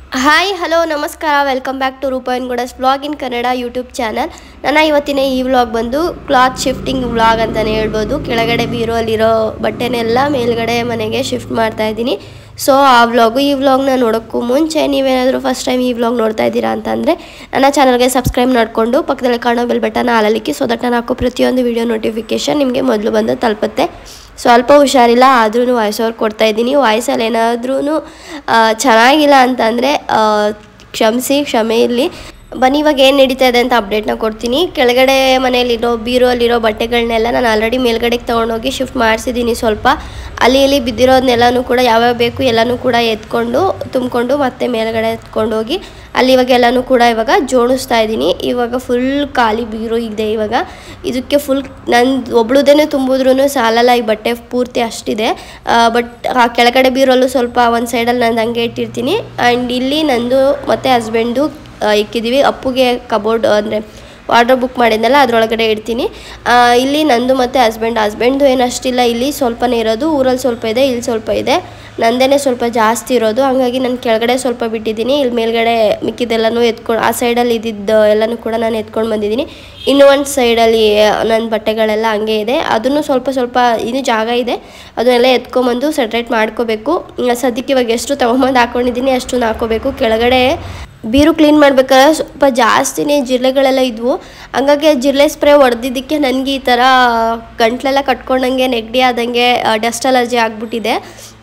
hi hello ನಮಸ್ಕಾರ welcome back to ರೂಪಾಯಿನ್ ಗುಡಸ್ blog in Kannada YouTube channel ನನ್ನ ಇವತ್ತಿನ ಈ ವ್ಲಾಗ್ ಬಂದು ಕ್ಲಾತ್ ಶಿಫ್ಟಿಂಗ್ ವ್ಲಾಗ್ ಅಂತಲೇ ಹೇಳ್ಬೋದು ಕೆಳಗಡೆ ಬೀರೋಲಿರೋ ಬಟ್ಟೆನೆಲ್ಲ ಮೇಲ್ಗಡೆ ಮನೆಗೆ ಶಿಫ್ಟ್ ಮಾಡ್ತಾ ಇದ್ದೀನಿ ಸೊ ಆ ವ್ಲಾಗು ಈ ವ್ಲಾಗ್ನ ನೋಡೋಕ್ಕೂ ಮುಂಚೆ ನೀವೇನಾದರೂ ಫಸ್ಟ್ ಟೈಮ್ ಈ ವ್ಲಾಗ್ ನೋಡ್ತಾ ಇದ್ದೀರಾ ಅಂತಂದರೆ ನನ್ನ ಚಾನಲ್ಗೆ ಸಬ್ಸ್ಕ್ರೈಬ್ ಮಾಡಿಕೊಂಡು ಪಕ್ಕದಲ್ಲಿ ಕಾಣೋ ಬೆಲ್ ಬಟನ್ ಹಾಲಲಿಕ್ಕೆ ಸೊ ದಟ್ ನಾನು ಹಾಕೋ ಪ್ರತಿಯೊಂದು ವಿಡಿಯೋ ನೋಟಿಫಿಕೇಷನ್ ನಿಮಗೆ ಮೊದಲು ಬಂದು ತಲುಪುತ್ತೆ ಸ್ವಲ್ಪ ಹುಷಾರಿಲ್ಲ ಆದ್ರೂ ವಾಯ್ಸ್ ಓವರ್ ಕೊಡ್ತಾ ಇದ್ದೀನಿ ವಾಯ್ಸಲ್ಲಿ ಏನಾದ್ರೂ ಚೆನ್ನಾಗಿಲ್ಲ ಅಂತಂದರೆ ಕ್ಷಮಿಸಿ ಕ್ಷಮೆ ಇರಲಿ ಬನ್ನಿ ಇವಾಗ ಏನು ನಡೀತಾ ಇದೆ ಅಂತ ಅಪ್ಡೇಟ್ನ ಕೊಡ್ತೀನಿ ಕೆಳಗಡೆ ಮನೆಯಲ್ಲಿರೋ ಬೀರೋಲಿರೋ ಬಟ್ಟೆಗಳನ್ನೆಲ್ಲ ನಾನು ಆಲ್ರೆಡಿ ಮೇಲ್ಗಡೆಗೆ ತೊಗೊಂಡೋಗಿ ಶಿಫ್ಟ್ ಮಾಡಿಸಿದ್ದೀನಿ ಸ್ವಲ್ಪ ಅಲ್ಲಿ ಇಲ್ಲಿ ಬಿದ್ದಿರೋದನ್ನೆಲ್ಲನೂ ಕೂಡ ಯಾವ್ಯಾವ ಬೇಕು ಎಲ್ಲನೂ ಕೂಡ ಎತ್ಕೊಂಡು ತುಂಬಿಕೊಂಡು ಮತ್ತೆ ಮೇಲ್ಗಡೆ ಎತ್ಕೊಂಡೋಗಿ ಅಲ್ಲಿ ಇವಾಗ ಎಲ್ಲನೂ ಕೂಡ ಇವಾಗ ಜೋಡಿಸ್ತಾ ಇದ್ದೀನಿ ಇವಾಗ ಫುಲ್ ಖಾಲಿ ಬೀರು ಇದೆ ಇವಾಗ ಇದಕ್ಕೆ ಫುಲ್ ನನ್ನ ಒಬ್ಳುದೇನೆ ತುಂಬಿದ್ರೂ ಸಾಲಲ್ಲ ಈ ಬಟ್ಟೆ ಪೂರ್ತಿ ಅಷ್ಟಿದೆ ಬಟ್ ಆ ಕೆಳಗಡೆ ಬೀರಲ್ಲೂ ಸ್ವಲ್ಪ ಒಂದು ಸೈಡಲ್ಲಿ ನಾನು ಹಂಗೆ ಇಟ್ಟಿರ್ತೀನಿ ಆ್ಯಂಡ್ ಇಲ್ಲಿ ನಂದು ಮತ್ತು ಹಸ್ಬೆಂಡು ಇಕ್ಕಿದ್ದೀವಿ ಅಪ್ಪುಗೆ ಕಬೋರ್ಡ್ ಅಂದರೆ ವಾರ್ಡ್ರ್ ಬುಕ್ ಮಾಡಿದ್ನಲ್ಲ ಅದರೊಳಗಡೆ ಇಡ್ತೀನಿ ಆ, ಇಲ್ಲಿ ನಂದು ಮತ್ತು ಹಸ್ಬೆಂಡ್ ಹಸ್ಬೆಂಡು ಏನು ಅಷ್ಟಿಲ್ಲ ಇಲ್ಲಿ ಸ್ವಲ್ಪನೇ ಇರೋದು ಊರಲ್ಲಿ ಸ್ವಲ್ಪ ಇದೆ ಇಲ್ಲಿ ಸ್ವಲ್ಪ ಇದೆ ನಂದೇನೆ ಸ್ವಲ್ಪ ಜಾಸ್ತಿ ಇರೋದು ಹಂಗಾಗಿ ನಾನು ಕೆಳಗಡೆ ಸ್ವಲ್ಪ ಬಿಟ್ಟಿದ್ದೀನಿ ಇಲ್ಲಿ ಮೇಲ್ಗಡೆ ಮಿಕ್ಕಿದೆಲ್ಲನೂ ಎತ್ಕೊಂಡು ಆ ಸೈಡಲ್ಲಿ ಇದ್ದಿದ್ದು ಎಲ್ಲನೂ ಕೂಡ ನಾನು ಎತ್ಕೊಂಡು ಬಂದಿದ್ದೀನಿ ಇನ್ನೂ ಒಂದು ಸೈಡಲ್ಲಿ ನನ್ನ ಬಟ್ಟೆಗಳೆಲ್ಲ ಹಂಗೆ ಇದೆ ಅದನ್ನು ಸ್ವಲ್ಪ ಸ್ವಲ್ಪ ಇನ್ನೂ ಜಾಗ ಇದೆ ಅದನ್ನೆಲ್ಲ ಎತ್ಕೊಂಬಂದು ಸೆಟ್ರೇಟ್ ಮಾಡ್ಕೋಬೇಕು ಈಗ ಸದ್ಯಕ್ಕೆ ಇವಾಗ ಎಷ್ಟು ತೊಗೊಂಬಂದು ಹಾಕ್ಕೊಂಡಿದ್ದೀನಿ ಅಷ್ಟು ಹಾಕೋಬೇಕು ಕೆಳಗಡೆ ಬೀರು ಕ್ಲೀನ್ ಮಾಡ್ಬೇಕಾದ್ರೆ ಸ್ವಲ್ಪ ಜಾಸ್ತಿನೇ ಜಿರಳೆಗಳೆಲ್ಲ ಇದ್ವು ಹಂಗಾಗಿ ಆ ಜಿರಳೆ ಸ್ಪ್ರೇ ಹೊಡೆದಿದ್ದಕ್ಕೆ ನನಗೆ ಈ ಥರ ಗಂಟ್ಲೆಲ್ಲ ಕಟ್ಕೊಂಡಂಗೆ ನೆಗಡಿ ಆದಂಗೆ ಡಸ್ಟ್ ಅಲರ್ಜಿ ಆಗಿಬಿಟ್ಟಿದೆ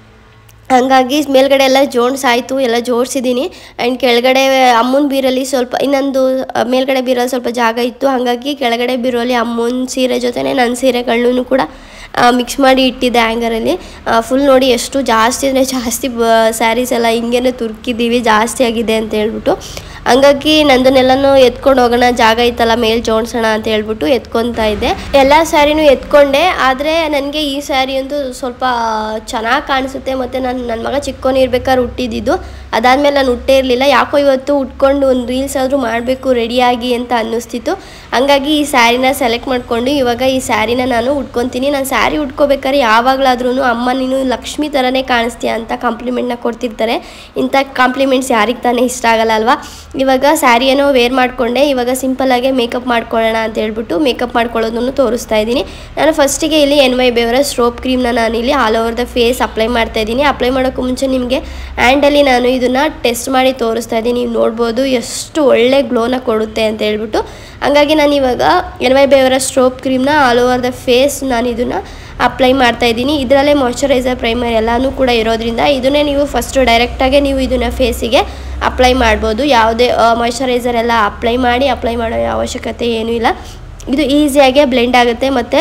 ಹಂಗಾಗಿ ಮೇಲ್ಗಡೆ ಎಲ್ಲ ಜೋಡಿಸಾಯ್ತು ಎಲ್ಲ ಜೋಡಿಸಿದ್ದೀನಿ ಆ್ಯಂಡ್ ಕೆಳಗಡೆ ಅಮ್ಮನ ಬೀರಲ್ಲಿ ಸ್ವಲ್ಪ ಇನ್ನೊಂದು ಆ, ಮೇಲ್ಗಡೆ ಬೀರಲ್ಲಿ ಸ್ವಲ್ಪ ಜಾಗ ಇತ್ತು ಹಾಗಾಗಿ ಕೆಳಗಡೆ ಬೀರಲ್ಲಿ ಅಮ್ಮನ ಸೀರೆ ಜೊತೆನೇ ನನ್ನ ಸೀರೆಗಳನ್ನೂ ಕೂಡ ಮಿಕ್ಸ್ ಮಾಡಿ ಇಟ್ಟಿದ್ದೆ ಹ್ಯಾಂಗರಲ್ಲಿ ಫುಲ್ ನೋಡಿ ಎಷ್ಟು ಜಾಸ್ತಿ ಅಂದರೆ ಜಾಸ್ತಿ ಬ ಸ್ಯಾರೀಸ್ ಎಲ್ಲ ಹಿಂಗೇನೆ ತುರ್ಕಿದ್ದೀವಿ ಜಾಸ್ತಿ ಆಗಿದೆ ಅಂತ ಹೇಳ್ಬಿಟ್ಟು ಹಂಗಾಗಿ ನಂದನ್ನೆಲ್ಲನೂ ಎತ್ಕೊಂಡು ಹೋಗೋಣ ಜಾಗ ಇತ್ತಲ್ಲ ಮೇಲ್ ಜೋಡಿಸೋಣ ಅಂತ ಹೇಳ್ಬಿಟ್ಟು ಎತ್ಕೊತಾ ಇದ್ದೆ ಎಲ್ಲ ಸ್ಯಾರಿನೂ ಎತ್ಕೊಂಡೆ ಆದರೆ ನನಗೆ ಈ ಸ್ಯಾರಿ ಅಂತೂ ಸ್ವಲ್ಪ ಚೆನ್ನಾಗಿ ಕಾಣಿಸುತ್ತೆ ಮತ್ತು ನಾನು ನನ್ನ ಮಗ ಚಿಕ್ಕವನಿರ್ಬೇಕಾದ್ರೆ ಹುಟ್ಟಿದ್ದು ಅದಾದಮೇಲೆ ನಾನು ಹುಟ್ಟೇ ಇರಲಿಲ್ಲ ಯಾಕೋ ಇವತ್ತು ಉಟ್ಕೊಂಡು ಒಂದು ರೀಲ್ಸ್ ಆದರೂ ಮಾಡಬೇಕು ರೆಡಿಯಾಗಿ ಅಂತ ಅನ್ನಿಸ್ತಿತ್ತು ಹಂಗಾಗಿ ಈ ಸ್ಯಾರಿನ ಸೆಲೆಕ್ಟ್ ಮಾಡಿಕೊಂಡು ಇವಾಗ ಈ ಸ್ಯಾರಿನ ನಾನು ಉಟ್ಕೊತೀನಿ ನಾನು ಸ್ಯಾರಿ ಉಟ್ಕೋಬೇಕಾದ್ರೆ ಯಾವಾಗಲಾದ್ರೂ ಅಮ್ಮ ನೀನು ಲಕ್ಷ್ಮಿ ಥರನೇ ಕಾಣಿಸ್ತೀಯ ಅಂತ ಕಾಂಪ್ಲಿಮೆಂಟ್ನ ಕೊಡ್ತಿರ್ತಾರೆ ಇಂಥ ಕಾಂಪ್ಲಿಮೆಂಟ್ಸ್ ಯಾರಿಗೆ ತಾನೇ ಇಷ್ಟ ಆಗಲ್ಲ ಅಲ್ವಾ ಇವಾಗ ಸ್ಯಾರಿಯನ್ನು ವೇರ್ ಮಾಡಿಕೊಂಡೆ ಇವಾಗ ಸಿಂಪಲ್ಲಾಗೆ ಮೇಕಪ್ ಮಾಡ್ಕೊಳ್ಳೋಣ ಅಂತ ಹೇಳ್ಬಿಟ್ಟು ಮೇಕಪ್ ಮಾಡ್ಕೊಳ್ಳೋದನ್ನು ತೋರಿಸ್ತಾ ಇದ್ದೀನಿ ನಾನು ಫಸ್ಟಿಗೆ ಇಲ್ಲಿ ಎನ್ ವೈ ಬೇವರ ಸ್ಟ್ರೋಪ್ ಕ್ರೀಮ್ನ ನಾನು ಇಲ್ಲಿ all over the face apply ಮಾಡ್ತಾ ಇದ್ದೀನಿ ಅಪ್ಲೈ ಮಾಡೋಕ್ಕೂ ಮುಂಚೆ ನಿಮಗೆ ಹ್ಯಾಂಡಲ್ಲಿ ನಾನು ಇದನ್ನು ಟೆಸ್ಟ್ ಮಾಡಿ ತೋರಿಸ್ತಾ ಇದ್ದೀನಿ ನೀವು ನೋಡ್ಬೋದು ಎಷ್ಟು ಒಳ್ಳೆ ಗ್ಲೋನ ಕೊಡುತ್ತೆ ಅಂತ ಹೇಳ್ಬಿಟ್ಟು ಹಂಗಾಗಿ ನಾನು ಇವಾಗ ಎನ್ ವೈ ಬೇವರ ಸ್ಟ್ರೋಪ್ ಕ್ರೀಮ್ನ ಆಲ್ ಓವರ್ ದ ಫೇಸ್ ನಾನು ಇದನ್ನು ಅಪ್ಲೈ ಮಾಡ್ತಾ ಇದ್ದೀನಿ ಇದರಲ್ಲೇ ಮಾಯ್ಚರೈಸರ್ ಪ್ರೈಮರ್ ಎಲ್ಲನೂ ಕೂಡ ಇರೋದ್ರಿಂದ ಇದನ್ನೇ ನೀವು ಫಸ್ಟು ಡೈರೆಕ್ಟಾಗೆ ನೀವು ಇದನ್ನು ಫೇಸಿಗೆ ಅಪ್ಲೈ ಮಾಡ್ಬೋದು ಯಾವುದೇ ಮಾಯ್ಚರೈಸರ್ ಎಲ್ಲ ಅಪ್ಲೈ ಮಾಡಿ ಅಪ್ಲೈ ಮಾಡೋ ಅವಶ್ಯಕತೆ ಏನೂ ಇಲ್ಲ ಇದು ಈಸಿಯಾಗೆ ಬ್ಲೆಂಡ್ ಆಗುತ್ತೆ ಮತ್ತು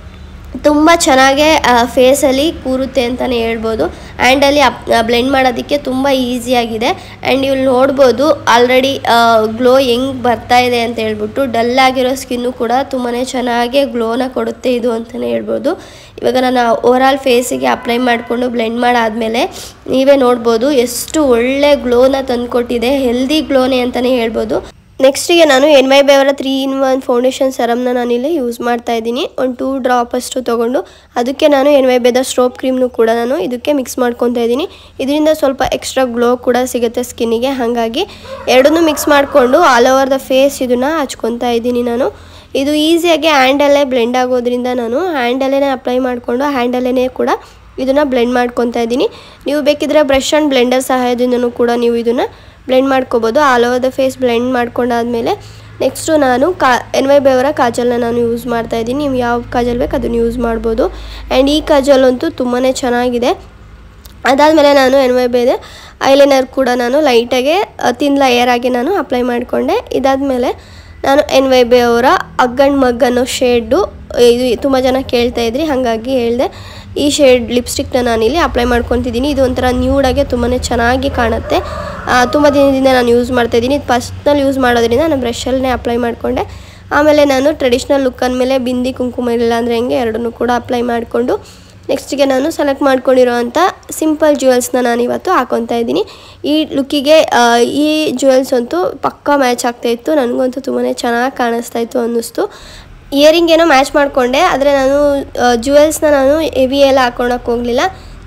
ತುಂಬ ಚೆನ್ನಾಗೇ ಫೇಸಲ್ಲಿ ಕೂರುತ್ತೆ ಅಂತಲೇ ಹೇಳ್ಬೋದು ಆ್ಯಂಡಲ್ಲಿ ಅಪ್ ಬ್ಲೆಂಡ್ ಮಾಡೋದಕ್ಕೆ ತುಂಬ ಈಸಿಯಾಗಿದೆ ಆ್ಯಂಡ್ ಇಲ್ಲಿ ನೋಡ್ಬೋದು ಆಲ್ರೆಡಿ ಗ್ಲೋ ಹೆಂಗೆ ಬರ್ತಾ ಇದೆ ಅಂತ ಹೇಳ್ಬಿಟ್ಟು ಡಲ್ ಆಗಿರೋ ಸ್ಕಿನ್ನು ಕೂಡ ತುಂಬಾ ಚೆನ್ನಾಗಿ ಗ್ಲೋನ ಕೊಡುತ್ತೆ ಇದು ಅಂತಲೇ ಹೇಳ್ಬೋದು ಇವಾಗ ನಾನು ಓವರಾಲ್ ಫೇಸಿಗೆ ಅಪ್ಲೈ ಮಾಡಿಕೊಂಡು ಬ್ಲೆಂಡ್ ಮಾಡಾದಮೇಲೆ ನೀವೇ ನೋಡ್ಬೋದು ಎಷ್ಟು ಒಳ್ಳೆ ಗ್ಲೋನ ತಂದುಕೊಟ್ಟಿದೆ ಹೆಲ್ದಿ ಗ್ಲೋನೆ ಅಂತಲೇ ಹೇಳ್ಬೋದು ನೆಕ್ಸ್ಟಿಗೆ ನಾನು ಎನ್ ವೈ ಬೇವರ ತ್ರೀ ಇನ್ ಒನ್ ಫೌಂಡೇಶನ್ ಸರಮ್ನ ನಾನಿಲ್ಲಿ ಯೂಸ್ ಮಾಡ್ತಾ ಇದ್ದೀನಿ ಒಂದು ಟೂ ಡ್ರಾಪ್ ಅಷ್ಟು ತೊಗೊಂಡು ಅದಕ್ಕೆ ನಾನು ಎನ್ ವೈ ಬೇದ ಸ್ಟ್ರೋಪ್ ಕ್ರೀಮ್ನು ಕೂಡ ನಾನು ಇದಕ್ಕೆ ಮಿಕ್ಸ್ ಮಾಡ್ಕೊತಾ ಇದ್ದೀನಿ ಇದರಿಂದ ಸ್ವಲ್ಪ ಎಕ್ಸ್ಟ್ರಾ ಗ್ಲೋ ಕೂಡ ಸಿಗುತ್ತೆ ಸ್ಕಿನ್ನಿಗೆ ಹಾಗಾಗಿ ಎರಡನ್ನೂ ಮಿಕ್ಸ್ ಮಾಡಿಕೊಂಡು ಆಲ್ ಓವರ್ ದ ಫೇಸ್ ಇದನ್ನು ಹಚ್ಕೊತಾ ಇದ್ದೀನಿ ನಾನು ಇದು ಈಸಿಯಾಗಿ ಹ್ಯಾಂಡಲ್ಲೇ ಬ್ಲೆಂಡ್ ಆಗೋದ್ರಿಂದ ನಾನು ಹ್ಯಾಂಡಲ್ಲೇ ಅಪ್ಲೈ ಮಾಡಿಕೊಂಡು ಹ್ಯಾಂಡಲ್ಲೇ ಕೂಡ ಇದನ್ನು ಬ್ಲೆಂಡ್ ಮಾಡ್ಕೊತಾ ಇದ್ದೀನಿ ನೀವು ಬೇಕಿದ್ರೆ ಬ್ರಷ್ ಆ್ಯಂಡ್ ಬ್ಲೆಂಡರ್ ಸಹಾಯದಿಂದನೂ ಕೂಡ ನೀವು ಇದನ್ನು ಬ್ಲೆಂಡ್ ಮಾಡ್ಕೋಬೋದು all over the face blend ಮಾಡ್ಕೊಂಡಾದ್ಮೇಲೆ ನೆಕ್ಸ್ಟು ನಾನು ಕಾ ಎನ್ ವೈ ಬೇವರ ಕಾಜಲ್ನ ನಾನು ಯೂಸ್ ಮಾಡ್ತಾ ಇದ್ದೀನಿ ನೀವು ಯಾವ ಕಾಜಲ್ ಬೇಕು ಅದನ್ನು ಯೂಸ್ ಮಾಡ್ಬೋದು ಆ್ಯಂಡ್ ಈ ಕಾಜಲ್ ಅಂತೂ ತುಂಬಾ ಚೆನ್ನಾಗಿದೆ ಅದಾದಮೇಲೆ ನಾನು ಎನ್ ವೈ ಬೇದೆ ಐಲೈನರ್ ಕೂಡ ನಾನು ಲೈಟಾಗೆ ತಿನ್ ಲೇಯರ್ ಆಗಿ ನಾನು ಅಪ್ಲೈ ಮಾಡಿಕೊಂಡೆ ಇದಾದಮೇಲೆ ನಾನು ಎನ್ ವೈ ಬಿ ಅವರ ಅಗ್ಗಂಡ್ ಮಗ್ ಅನ್ನೋ ಶೇಡು ಇದು ತುಂಬ ಜನ ಕೇಳ್ತಾ ಇದ್ರಿ ಹಾಗಾಗಿ ಹೇಳಿದೆ ಈ ಶೇಡ್ ಲಿಪ್ಸ್ಟಿಕ್ನ ನಾನಿಲ್ಲಿ ಅಪ್ಲೈ ಮಾಡ್ಕೊತಿದ್ದೀನಿ ಇದು ಒಂಥರ ನ್ಯೂಡಾಗೆ ತುಂಬಾ ಚೆನ್ನಾಗಿ ಕಾಣುತ್ತೆ ಆ, ತುಂಬ ದಿನದಿಂದ ನಾನು ಯೂಸ್ ಮಾಡ್ತಾ ಇದ್ದೀನಿ ಇದು ಫಸ್ಟ್ನಲ್ಲಿ ಯೂಸ್ ಮಾಡೋದ್ರಿಂದ ನಾನು ಬ್ರಷಲ್ಲೇ ಅಪ್ಲೈ ಮಾಡಿಕೊಂಡೆ ಆಮೇಲೆ ನಾನು ಟ್ರೆಡಿಷ್ನಲ್ ಲುಕ್ ಅಂದಮೇಲೆ ಬಿಂದಿ ಕುಂಕುಮ ಇಲ್ಲ ಅಂದರೆ ಹೆಂಗೆ ಎರಡನ್ನೂ ಕೂಡ ಅಪ್ಲೈ ಮಾಡಿಕೊಂಡು ನೆಕ್ಸ್ಟಿಗೆ ನಾನು ಸೆಲೆಕ್ಟ್ ಮಾಡ್ಕೊಂಡಿರೋವಂಥ ಸಿಂಪಲ್ ಜ್ಯುವೆಲ್ಸ್ನ ನಾನು ಇವತ್ತು ಹಾಕೊತಾ ಇದ್ದೀನಿ ಈ ಲುಕ್ಕಿಗೆ ಈ ಜ್ಯುವೆಲ್ಸ್ ಅಂತೂ ಪಕ್ಕಾ ಮ್ಯಾಚ್ ಆಗ್ತಾ ಇತ್ತು ನನಗಂತೂ ತುಂಬಾ ಚೆನ್ನಾಗಿ ಕಾಣಿಸ್ತಾ ಇತ್ತು ಅನ್ನಿಸ್ತು ಇಯರಿಂಗ್ ಏನೋ ಮ್ಯಾಚ್ ಮಾಡಿಕೊಂಡೆ ಆದರೆ ನಾನು ಜ್ಯುವೆಲ್ಸ್ನ ನಾನು ಹೆವಿ ಎಲ್ಲ ಹಾಕೊಳಕ್ಕೆ ಹೋಗಲಿಲ್ಲ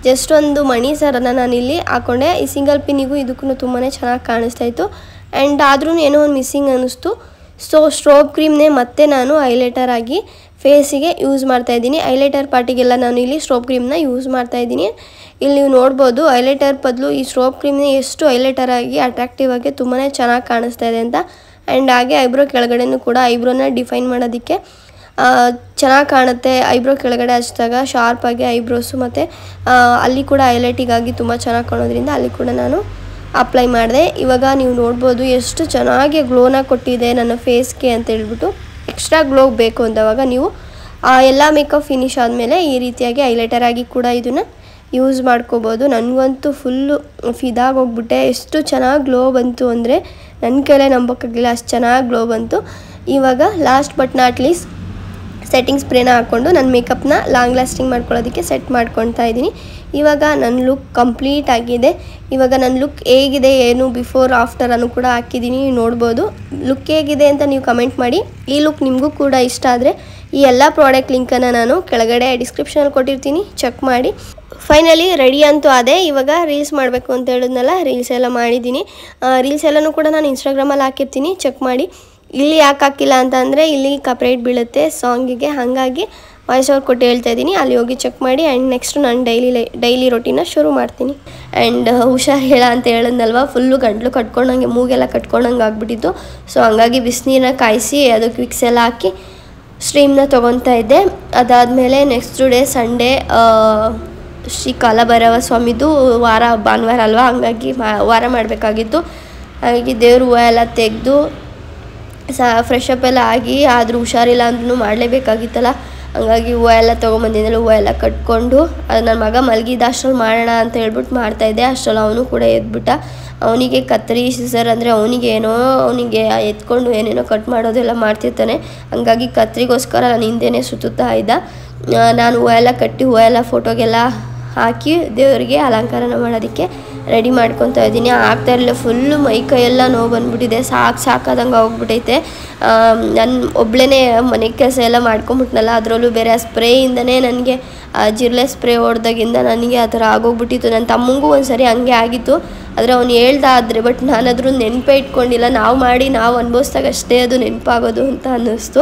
ಜಸ್ಟ್ ಒಂದು ಮಣಿ ಸರನ ನಾನಿಲ್ಲಿ ಹಾಕೊಂಡೆ ಈ ಸಿಂಗಲ್ ಪಿನ್ನಿಗೂ ಇದಕ್ಕೂ ತುಂಬಾ ಚೆನ್ನಾಗಿ ಕಾಣಿಸ್ತಾ ಇತ್ತು ಆ್ಯಂಡ್ ಆದ್ರೂ ಏನೋ ಒಂದು ಮಿಸ್ಸಿಂಗ್ ಅನ್ನಿಸ್ತು ಸೊ ಸ್ಟ್ರೋಬ್ ಕ್ರೀಮ್ನೇ ಮತ್ತೆ ನಾನು ಹೈಲೈಟರ್ ಆಗಿ ಫೇಸಿಗೆ ಯೂಸ್ ಮಾಡ್ತಾ ಇದ್ದೀನಿ ಹೈಲೈಟರ್ ಪಾರ್ಟಿಗೆಲ್ಲ ನಾನು ಇಲ್ಲಿ ಸ್ಟ್ರೋಬ್ ಕ್ರೀಮ್ನ ಯೂಸ್ ಮಾಡ್ತಾ ಇದ್ದೀನಿ ಇಲ್ಲಿ ನೀವು ನೋಡ್ಬೋದು ಹೈಲೈಟರ್ ಬದಲು ಈ ಸ್ಟ್ರೋಬ್ ಕ್ರೀಮ್ನ ಎಷ್ಟು ಹೈಲೈಟರ್ ಆಗಿ ಅಟ್ರಾಕ್ಟಿವ್ ಆಗಿ ತುಂಬಾ ಚೆನ್ನಾಗಿ ಕಾಣಿಸ್ತಾ ಇದೆ ಅಂತ ಆ್ಯಂಡ್ ಹಾಗೆ ಐಬ್ರೋ ಕೆಳಗಡೆನೂ ಕೂಡ ಐಬ್ರೋನ ಡಿಫೈನ್ ಮಾಡೋದಕ್ಕೆ ಚೆನ್ನಾಗಿ ಕಾಣುತ್ತೆ ಐಬ್ರೋ ಕೆಳಗಡೆ ಹಚ್ಚಿದಾಗ ಶಾರ್ಪಾಗಿ ಐಬ್ರೋಸು ಮತ್ತು ಅಲ್ಲಿ ಕೂಡ ಹೈಲೈಟಿಗಾಗಿ ತುಂಬ ಚೆನ್ನಾಗಿ ಕಾಣೋದ್ರಿಂದ ಅಲ್ಲಿ ಕೂಡ ನಾನು ಅಪ್ಲೈ ಮಾಡಿದೆ ಇವಾಗ ನೀವು ನೋಡ್ಬೋದು ಎಷ್ಟು ಚೆನ್ನಾಗಿ ಗ್ಲೋನ ಕೊಟ್ಟಿದೆ ನನ್ನ ಫೇಸ್ಗೆ ಅಂತ ಹೇಳ್ಬಿಟ್ಟು ಎಕ್ಸ್ಟ್ರಾ ಗ್ಲೋ ಬೇಕು ಅಂದವಾಗ ನೀವು ಆ ಎಲ್ಲ ಮೇಕಪ್ ಫಿನಿಶ್ ಆದಮೇಲೆ ಈ ರೀತಿಯಾಗಿ ಹೈಲೈಟರ್ ಆಗಿ ಕೂಡ ಇದನ್ನು ಯೂಸ್ ಮಾಡ್ಕೋಬೋದು ನನಗಂತೂ ಫುಲ್ಲು ಫಿದಾಗಿ ಹೋಗ್ಬಿಟ್ಟೆ ಎಷ್ಟು ಚೆನ್ನಾಗಿ ಗ್ಲೋ ಬಂತು ಅಂದರೆ ನನ್ನ ಕೈಲೇ ನಂಬೋಕ್ಕಾಗಿಲ್ಲ ಅಷ್ಟು ಚೆನ್ನಾಗಿ ಗ್ಲೋ ಬಂತು ಇವಾಗ last but not least setting ಸ್ಪ್ರೇನ ಹಾಕ್ಕೊಂಡು ನನ್ನ ಮೇಕಪ್ನ ಲಾಂಗ್ ಲಾಸ್ಟಿಂಗ್ ಮಾಡ್ಕೊಳ್ಳೋದಕ್ಕೆ ಸೆಟ್ ಮಾಡ್ಕೊತಾ ಇದ್ದೀನಿ ಇವಾಗ ನನ್ನ ಲುಕ್ ಕಂಪ್ಲೀಟ್ ಆಗಿದೆ ಇವಾಗ ನನ್ನ ಲುಕ್ ಹೇಗಿದೆ ಏನು ಬಿಫೋರ್ ಆಫ್ಟರ್ ಅನ್ನು ಕೂಡ ಹಾಕಿದ್ದೀನಿ ನೀವು ನೋಡ್ಬೋದು ಲುಕ್ ಹೇಗಿದೆ ಅಂತ ನೀವು ಕಮೆಂಟ್ ಮಾಡಿ ಈ ಲುಕ್ ನಿಮಗೂ ಕೂಡ ಇಷ್ಟ ಆದರೆ ಈ ಎಲ್ಲ ಪ್ರಾಡಕ್ಟ್ ಲಿಂಕನ್ನು ನಾನು ಕೆಳಗಡೆ ಡಿಸ್ಕ್ರಿಪ್ಷನಲ್ಲಿ ಕೊಟ್ಟಿರ್ತೀನಿ ಚೆಕ್ ಮಾಡಿ ಫೈನಲಿ ರೆಡಿ ಅಂತೂ ಅದೇ ಇವಾಗ ರೀಲ್ಸ್ ಮಾಡಬೇಕು ಅಂತ ಹೇಳಿದ್ನಲ್ಲ ರೀಲ್ಸ್ ಎಲ್ಲ ಮಾಡಿದ್ದೀನಿ ರೀಲ್ಸ್ ಎಲ್ಲನೂ ಕೂಡ ನಾನು ಇನ್ಸ್ಟಾಗ್ರಾಮಲ್ಲಿ ಹಾಕಿರ್ತೀನಿ ಚೆಕ್ ಮಾಡಿ ಇಲ್ಲಿ ಯಾಕೆ ಹಾಕಿಲ್ಲ ಅಂತ ಅಂದರೆ ಇಲ್ಲಿ ಕಪ್ರೇಟ್ ಬೀಳುತ್ತೆ ಸಾಂಗಿಗೆ ಹಾಗಾಗಿ ವಾಯ್ಸ್ ಅವ್ರು ಕೊಟ್ಟು ಹೇಳ್ತಾ ಇದ್ದೀನಿ ಅಲ್ಲಿ ಹೋಗಿ ಚೆಕ್ ಮಾಡಿ ಆ್ಯಂಡ್ ನೆಕ್ಸ್ಟ್ ನಾನು ಡೈಲಿ ಲೈ ಡೈಲಿ ರೊಟೀನ ಶುರು ಮಾಡ್ತೀನಿ ಆ್ಯಂಡ್ ಹುಷಾರು ಹೇಳ ಅಂತ ಹೇಳಿದ್ನಲ್ವ ಫುಲ್ಲು ಗಂಟ್ಲು ಕಟ್ಕೊಂಡಂಗೆ ಮೂಗೆಲ್ಲ ಕಟ್ಕೊಂಡಂಗೆ ಆಗ್ಬಿಟ್ಟಿತ್ತು ಸೊ ಹಂಗಾಗಿ ಬಿಸಿನೀರನ್ನ ಕಾಯಿಸಿ ಅದಕ್ಕೆ ವಿಕ್ಸ್ ಎಲ್ಲ ಹಾಕಿ ಸ್ಟ್ರೀಮ್ನ ತೊಗೊತಾ ಇದ್ದೆ ಅದಾದಮೇಲೆ next day Sunday Shri Kalabhairava ಸ್ವಾಮಿದು ವಾರ ಭಾನುವಾರ ಅಲ್ವಾ ಹಂಗಾಗಿ ಮಾ ವಾರ ಮಾಡಬೇಕಾಗಿತ್ತು ಹಾಗಾಗಿ ದೇವ್ರ ಹೂವು ಎಲ್ಲ ತೆಗೆದು ಸ ಫ್ರೆಶ್ ಅಪ್ ಎಲ್ಲ ಆಗಿ ಆದರೂ ಹುಷಾರಿಲ್ಲ ಅಂದ್ರೂ ಮಾಡಲೇಬೇಕಾಗಿತ್ತಲ್ಲ ಹಂಗಾಗಿ ಹೂವು ಎಲ್ಲ ತೊಗೊಂಬಂದಿದ್ದೆಲ್ಲ ಹೂವು ಎಲ್ಲ ಕಟ್ಕೊಂಡು ಅದು ನನ್ನ ಮಗ ಮಲಗಿದ್ದ ಅಷ್ಟ್ರಲ್ಲಿ ಮಾಡೋಣ ಅಂತ ಹೇಳ್ಬಿಟ್ಟು ಮಾಡ್ತಾಯಿದ್ದೆ ಅಷ್ಟ್ರಲ್ಲಿ ಅವನು ಕೂಡ ಎದ್ಬಿಟ್ಟ ಅವನಿಗೆ ಕತ್ತರಿ ಸಿಸರ್ ಅಂದರೆ ಅವನಿಗೆ ಏನೋ ಅವನಿಗೆ ಎತ್ಕೊಂಡು ಏನೇನೋ ಕಟ್ ಮಾಡೋದೆಲ್ಲ ಮಾಡ್ತಿರ್ತಾನೆ ಹಂಗಾಗಿ ಕತ್ರಿಗೋಸ್ಕರ ನಾನು ಹಿಂದೆನೇ ಸುತ್ತುತ್ತಾ ಇದ್ದ ನಾನು ಹೂವು ಎಲ್ಲ ಕಟ್ಟಿ ಹೂವು ಎಲ್ಲ ಫೋಟೋಗೆಲ್ಲ ಹಾಕಿ ದೇವರಿಗೆ ಅಲಂಕಾರನ ಮಾಡೋದಕ್ಕೆ ರೆಡಿ ಮಾಡ್ಕೊತಾ ಇದ್ದೀನಿ ಆಗ್ತಾ ಇರಲಿಲ್ಲ ಫುಲ್ಲು ಮೈ ಕೈಯೆಲ್ಲ ನೋವು ಬಂದ್ಬಿಟ್ಟಿದೆ ಸಾಕು ಸಾಕಾದಂಗೆ ಹೋಗ್ಬಿಟ್ಟೈತೆ ನನ್ನ ಒಬ್ಳೇ ಮನೆ ಕೆಲಸ ಎಲ್ಲ ಮಾಡ್ಕೊಂಬಿಟ್ನಲ್ಲ ಅದರಲ್ಲೂ ಬೇರೆ ಆ ಸ್ಪ್ರೇಯಿಂದನೇ ನನಗೆ ಜಿರ್ಲೆ ಸ್ಪ್ರೇ ಹೊಡೆದಾಗಿಂದ ನನಗೆ ಆ ಥರ ಆಗೋಗ್ಬಿಟ್ಟಿತ್ತು ನನ್ನ ತಮ್ಮಂಗೂ ಒಂದು ಸರಿ ಹಂಗೆ ಆಗಿತ್ತು ಆದರೆ ಅವ್ನು ಹೇಳ್ದ ಆದರೆ ಬಟ್ ನಾನಾದರೂ ನೆನಪೇ ಇಟ್ಕೊಂಡಿಲ್ಲ ನಾವು ಮಾಡಿ ನಾವು ಅನುಭವಿಸ್ದಾಗ ಅಷ್ಟೇ ಅದು ನೆನಪಾಗೋದು ಅಂತ ಅನ್ನಿಸ್ತು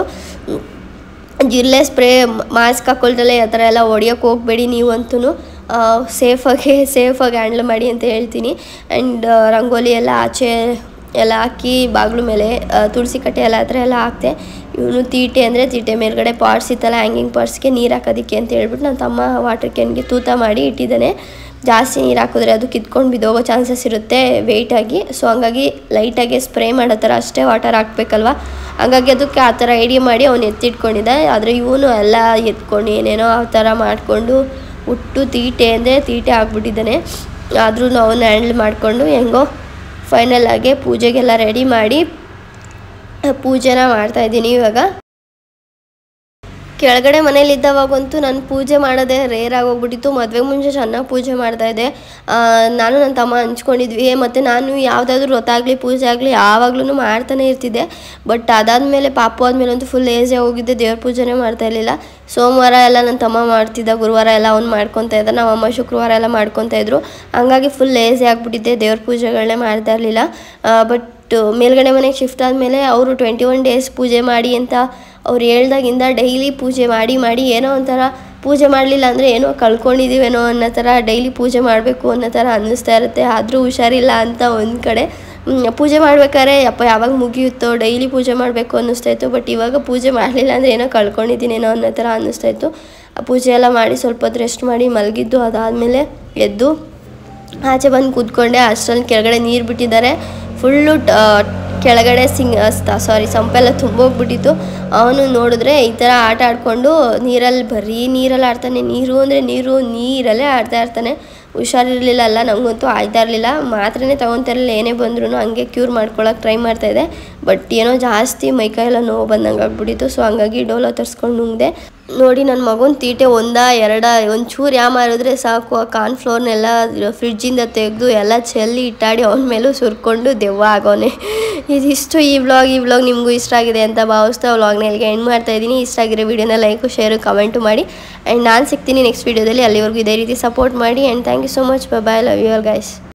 ಜಿರ್ಲೆ ಸ್ಪ್ರೇ ಮಾಸ್ಕ್ ಹಾಕೊಳ್ದಲ್ಲೇ ಆ ಥರ ಎಲ್ಲ ಹೊಡಿಯೋಕೆ ಹೋಗಬೇಡಿ ನೀವಂತೂ ಸೇಫಾಗಿ ಸೇಫಾಗಿ ಹ್ಯಾಂಡ್ಲ್ ಮಾಡಿ ಅಂತ ಹೇಳ್ತೀನಿ ಆ್ಯಂಡ್ ರಂಗೋಲಿ ಎಲ್ಲ ಆಚೆ ಎಲ್ಲ ಹಾಕಿ ಬಾಗಿಲು ಮೇಲೆ ತುಳಸಿ ಕಟ್ಟೆ ಎಲ್ಲ ಹತ್ರ ಎಲ್ಲ ಹಾಕ್ತೆ ಇವನು ತೀಟೆ ಅಂದರೆ ತೀಟೆ ಮೇಲ್ಗಡೆ ಪಾಟ್ಸ್ ಇತ್ತಲ್ಲ ಹ್ಯಾಂಗಿಂಗ್ ಪಾಟ್ಸ್ಗೆ ನೀರು ಹಾಕೋದಕ್ಕೆ ಅಂತ ಹೇಳ್ಬಿಟ್ಟು ನನ್ನ ತಮ್ಮ ವಾಟರ್ ಕ್ಯಾನ್ಗೆ ತೂತ ಮಾಡಿ ಇಟ್ಟಿದ್ದಾನೆ ಜಾಸ್ತಿ ನೀರು ಹಾಕಿದ್ರೆ ಅದು ಕಿತ್ಕೊಂಡು ಬಿದ್ದೋಗೋ ಚಾನ್ಸಸ್ ಇರುತ್ತೆ ವೆಯ್ಟಾಗಿ ಸೊ ಹಂಗಾಗಿ ಲೈಟಾಗಿ ಸ್ಪ್ರೇ ಮಾಡೋ ಥರ ಅಷ್ಟೇ ವಾಟರ್ ಹಾಕ್ಬೇಕಲ್ವ ಹಂಗಾಗಿ ಅದಕ್ಕೆ ಆ ಥರ ಐಡಿಯಾ ಮಾಡಿ ಅವ್ನು ಎತ್ತಿಟ್ಕೊಂಡಿದ್ದ ಆದರೆ ಇವನು ಎಲ್ಲ ಎತ್ಕೊಂಡು ಏನೇನೋ ಆ ಥರ ಮಾಡಿಕೊಂಡು ಹುಟ್ಟು ತೀಟೆ ಅಂದರೆ ತೀಟೆ ಆಗ್ಬಿಟ್ಟಿದ್ದಾನೆ ಆದ್ರೂ ಅವನ್ನ ಹ್ಯಾಂಡಲ್ ಮಾಡಿಕೊಂಡು ಹೆಂಗೋ ಫೈನಲ್ ಆಗಿ ಪೂಜೆಗೆಲ್ಲ ರೆಡಿ ಮಾಡಿ ಪೂಜೆನ ಮಾಡ್ತಾಯಿದ್ದೀನಿ ಇವಾಗ ಕೆಳಗಡೆ ಮನೇಲಿದ್ದವಾಗಂತೂ ನಾನು ಪೂಜೆ ಮಾಡೋದೇ ರೇರ್ ಆಗೋಗ್ಬಿಟ್ಟಿತ್ತು ಮದುವೆ ಮುಂಚೆ ಚೆನ್ನಾಗಿ ಪೂಜೆ ಮಾಡ್ತಾಯಿದ್ದೆ ನಾನು ನನ್ನ ತಮ್ಮ ಹಂಚ್ಕೊಂಡಿದ್ವಿ ಮತ್ತು ನಾನು ಯಾವುದಾದ್ರೂ ವ್ರತಾಗಲಿ ಪೂಜೆ ಆಗಲಿ ಯಾವಾಗ್ಲೂ ಮಾಡ್ತಾನೆ ಇರ್ತಿದ್ದೆ ಬಟ್ ಅದಾದಮೇಲೆ ಪಾಪು ಆದಮೇಲೆ ಅಂತೂ ಫುಲ್ ಏಜೇ ಹೋಗಿದ್ದೆ ದೇವ್ರ ಪೂಜೆನೇ ಮಾಡ್ತಾ ಇರಲಿಲ್ಲ ಸೋಮವಾರ ಎಲ್ಲ ನನ್ನ ತಮ್ಮ ಮಾಡ್ತಿದ್ದ ಗುರುವಾರ ಎಲ್ಲ ಅವ್ನು ಮಾಡ್ಕೊತಾ ಇದ್ದ ನಮ್ಮ ಅಮ್ಮ ಶುಕ್ರವಾರ ಎಲ್ಲ ಮಾಡ್ಕೊತಾ ಇದ್ರು ಹಂಗಾಗಿ ಫುಲ್ ಲೇಸಿ ಆಗಿಬಿಟ್ಟಿದ್ದೆ ದೇವ್ರ ಪೂಜೆಗಳನ್ನೇ ಮಾಡ್ತಾ ಇರಲಿಲ್ಲ ಬಟ್ ಮೇಲ್ಗಡೆ ಮನೆಗೆ ಶಿಫ್ಟ್ ಆದಮೇಲೆ ಅವರು ಟ್ವೆಂಟಿ ಒನ್ ಡೇಸ್ ಪೂಜೆ ಮಾಡಿ ಅಂತ ಅವ್ರು ಹೇಳ್ದಾಗಿಂದ ಡೈಲಿ ಪೂಜೆ ಮಾಡಿ ಮಾಡಿ ಏನೋ ಒಂಥರ ಪೂಜೆ ಮಾಡಲಿಲ್ಲ ಅಂದರೆ ಏನೋ ಕಳ್ಕೊಂಡಿದ್ದೀವೇನೋ ಅನ್ನೋ ಥರ ಡೈಲಿ ಪೂಜೆ ಮಾಡಬೇಕು ಅನ್ನೋ ಥರ ಅನ್ನಿಸ್ತಾ ಇರುತ್ತೆ ಆದರೂ ಹುಷಾರಿಲ್ಲ ಅಂತ ಒಂದು ಕಡೆ ಪೂಜೆ ಮಾಡ್ಬೇಕಾದ್ರೆ ಯಪ್ಪ ಯಾವಾಗ ಮುಗಿಯುತ್ತೋ ಡೈಲಿ ಪೂಜೆ ಮಾಡಬೇಕು ಅನ್ನಿಸ್ತಾ ಇತ್ತು ಬಟ್ ಇವಾಗ ಪೂಜೆ ಮಾಡಲಿಲ್ಲ ಅಂದರೆ ಏನೋ ಕಳ್ಕೊಂಡಿದ್ದೀನೇನೋ ಅನ್ನೋ ಥರ ಅನ್ನಿಸ್ತಾ ಇತ್ತು ಆ ಪೂಜೆ ಎಲ್ಲ ಮಾಡಿ ಸ್ವಲ್ಪ ಹೊತ್ತು ರೆಸ್ಟ್ ಮಾಡಿ ಮಲಗಿದ್ದು ಅದಾದಮೇಲೆ ಎದ್ದು ಆಚೆ ಬಂದು ಕೂತ್ಕೊಂಡೆ ಅಷ್ಟರಲ್ಲಿ ಕೆಳಗಡೆ ನೀರು ಬಿಟ್ಟಿದ್ದಾರೆ ಫುಲ್ಲು ಕೆಳಗಡೆ ಸಿಂಗ್ ಸಾರಿ ಸಂಪೆಲ್ಲ ತುಂಬೋಗ್ಬಿಟ್ಟಿತ್ತು ಅವನು ನೋಡಿದ್ರೆ ಈ ಥರ ಆಟ ಆಡಿಕೊಂಡು ನೀರಲ್ಲಿ ಬರೀ ನೀರಲ್ಲಿ ಆಡ್ತಾನೆ ನೀರು ಅಂದರೆ ನೀರು ನೀರಲ್ಲೇ ಆಡ್ತಾ ಇರ್ತಾನೆ ಹುಷಾರಿರಲಿಲ್ಲ ಅಲ್ಲ ನನಗಂತೂ ಆಯ್ತಾ ಇರಲಿಲ್ಲ ಮಾತ್ರನೇ ತೊಗೊತಾ ಇರಲಿಲ್ಲ ಏನೇ ಬಂದ್ರೂ ಹಂಗೆ ಕ್ಯೂರ್ ಮಾಡ್ಕೊಳಕ್ಕೆ ಟ್ರೈ ಮಾಡ್ತಾಯಿದ್ದೆ ಬಟ್ ಏನೋ ಜಾಸ್ತಿ ಮೈಕೈ ಎಲ್ಲ ನೋವು ಬಂದಂಗೆ ಆಗ್ಬಿಟ್ಟಿತ್ತು ಸೊ ಹಂಗಾಗಿ ಡೋಲೋ ತರಿಸ್ಕೊಂಡು ನುಂಗ್ದೆ ನೋಡಿ ನನ್ನ ಮಗನ ತೀಟೆ ಒಂದ ಎರಡ ಒಂಚೂರು ಯಾ ಮಾರಿದ್ರೆ ಸಾಕು ಆ ಕಾರ್ನ್ಫ್ಲೋರ್ನೆಲ್ಲ ಫ್ರಿಡ್ಜಿಂದ ತೆಗೆದು ಎಲ್ಲ ಚೆಲ್ಲಿ ಇಟ್ಟಾಡಿ ಅವನ ಮೇಲೂ ಸುರ್ಕೊಂಡು ದೆವ್ವ ಆಗೋನೆ ಇದಿಷ್ಟು ಈ ವ್ಲಾಗ್ ಈ ವ್ಲಾಗ್ ನಿಮಗೂ ಇಷ್ಟ ಆಗಿದೆ ಅಂತ ಭಾವಿಸ್ತಾ ವ್ಲಾಗ್ನ ಇಲ್ಲಿಗೆ ಎಂಡ್ ಮಾಡ್ತಾ ಇದ್ದೀನಿ ಇಷ್ಟ ಆಗಿರೋ ವಿಡಿಯೋನ ಲೈಕು ಶೇರು ಕಮೆಂಟು ಮಾಡಿ ಆ್ಯಂಡ್ ನಾನು ಸಿಗ್ತೀನಿ ನೆಕ್ಸ್ಟ್ ವೀಡಿಯೋದಲ್ಲಿ ಅಲ್ಲಿವರೆಗೂ ಇದೇ ರೀತಿ ಸಪೋರ್ಟ್ ಮಾಡಿ and thank you so much bye love you all guys